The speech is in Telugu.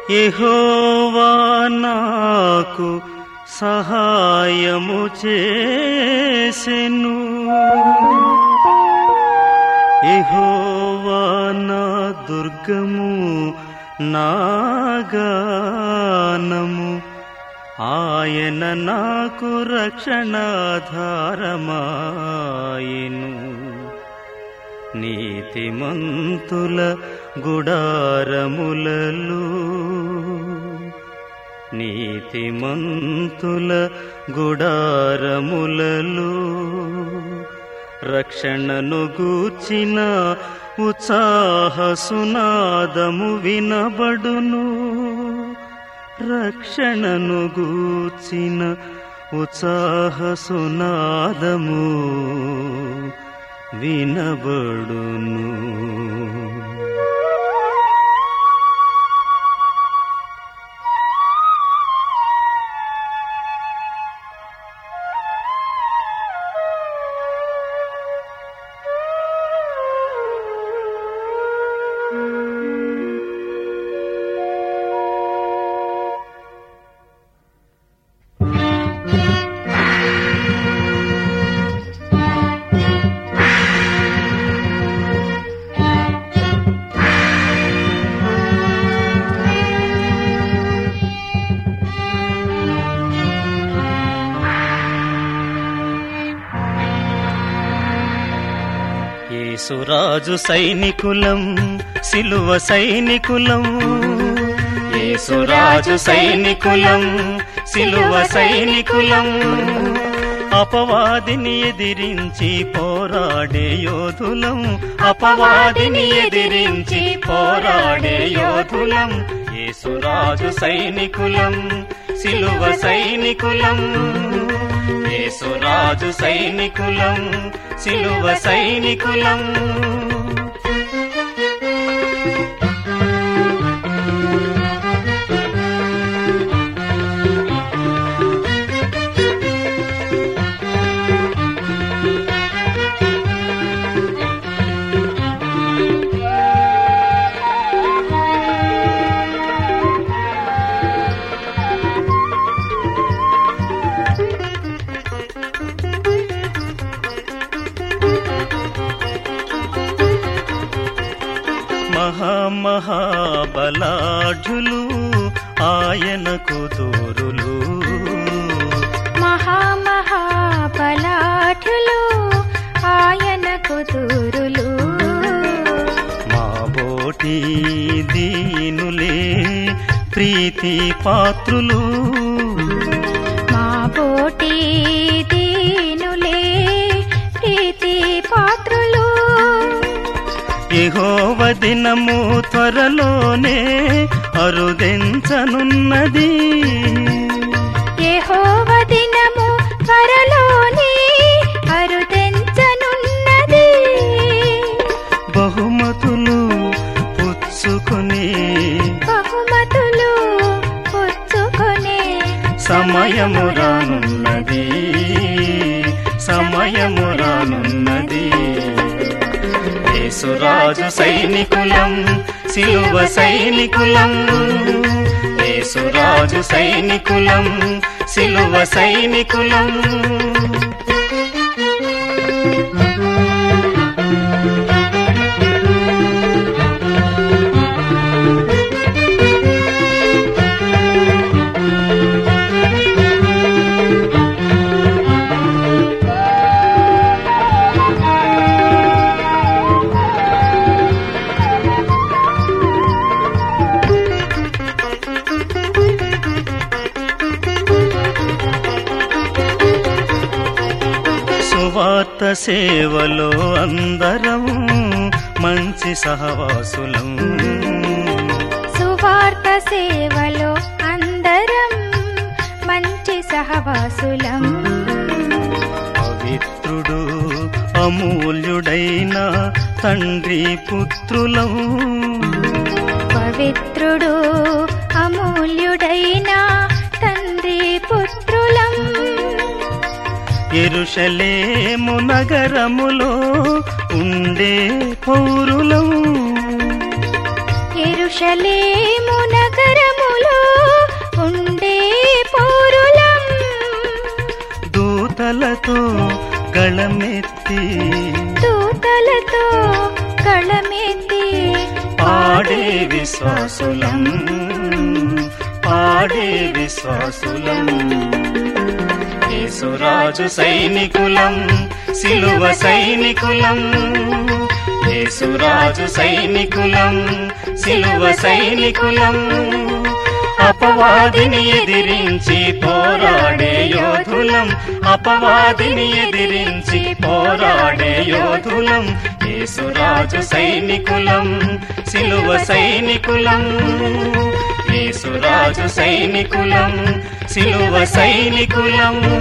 యెహోవా నాకు సహాయము చేసెను యెహోవా నా దుర్గము నాగానము ఆయన నాకు రక్షణాధారమాయను నీతిమంతుల గుడారములలో నీతిమంతుల గుడారములలో రక్షణను గూర్చిన ఉత్సాహ సునాదము వినబడును రక్షణను గూర్చిన ఉత్సాహ సునాదము వినబడును యేసురాజు సైనికులం సిలువ సైనికులం యేసురాజు సైనికులం సిలువ సైనికులం అపవాదిని ఎదిరించి పోరాడే యోధులం అపవాదిని ఎదిరించి పోరాడే యోధులం యేసురాజు సైనికులం సిలువ సైనికులం యేసురాజు సైనికులం సిలువ సైనికులం మహామహాబలాఢ్యులు ఆయనకు దూరులు మహామహాబలాఢ్యులు ఆయనకు దూరులు మా బోటి దీనులే ప్రీతి పాత్రులు మా బోటి దీనులే ప్రీతి పాత్రులు యెహోవ దినము త్వరలోనే అరుదించనున్నది యెహోవ దినము త్వరలోనే అరుదెంచనున్నది బహుమతులు పుచ్చుకొని బహుమతులు పుచ్చుకొనే సమయము రానున్నది సమయము రానున్నది యేసురాజు సైనికులం సిలువ సైనికులం యేసురాజు సైనికులం సిలువ సైనికులం సువార్త సేవలో అందరం మంచి సహవాసులం సువార్త సేవలో అందరం మంచి సహవాసులం పవిత్రుడు అమూల్యుడైన తండ్రి పుత్రులం పవిత్రుడు అమూల్యుడైన తండ్రి పుత్రులం ఎరుషలేము నగరములో ఉండే పౌరులం ఎరుషలేము నగరము దూతలతో గళమెత్తి దూతలతో కళమెత్తి పాడే విశ్వాసులం పాడే విశ్వాసులం యేసురాజు సైనికులం సిలువ సైనికులం యేసురాజు సైనికులం సిలువ సైనికులం అపవాదిని ఎదిరించి పోరాడే యోధులం అపవాదిని ఎదిరించి పోరాడే యోధులం యేసురాజు సైనికులం సిలువ సైనికులం యేసురాజు సైనికులం సిలువ సైనికులం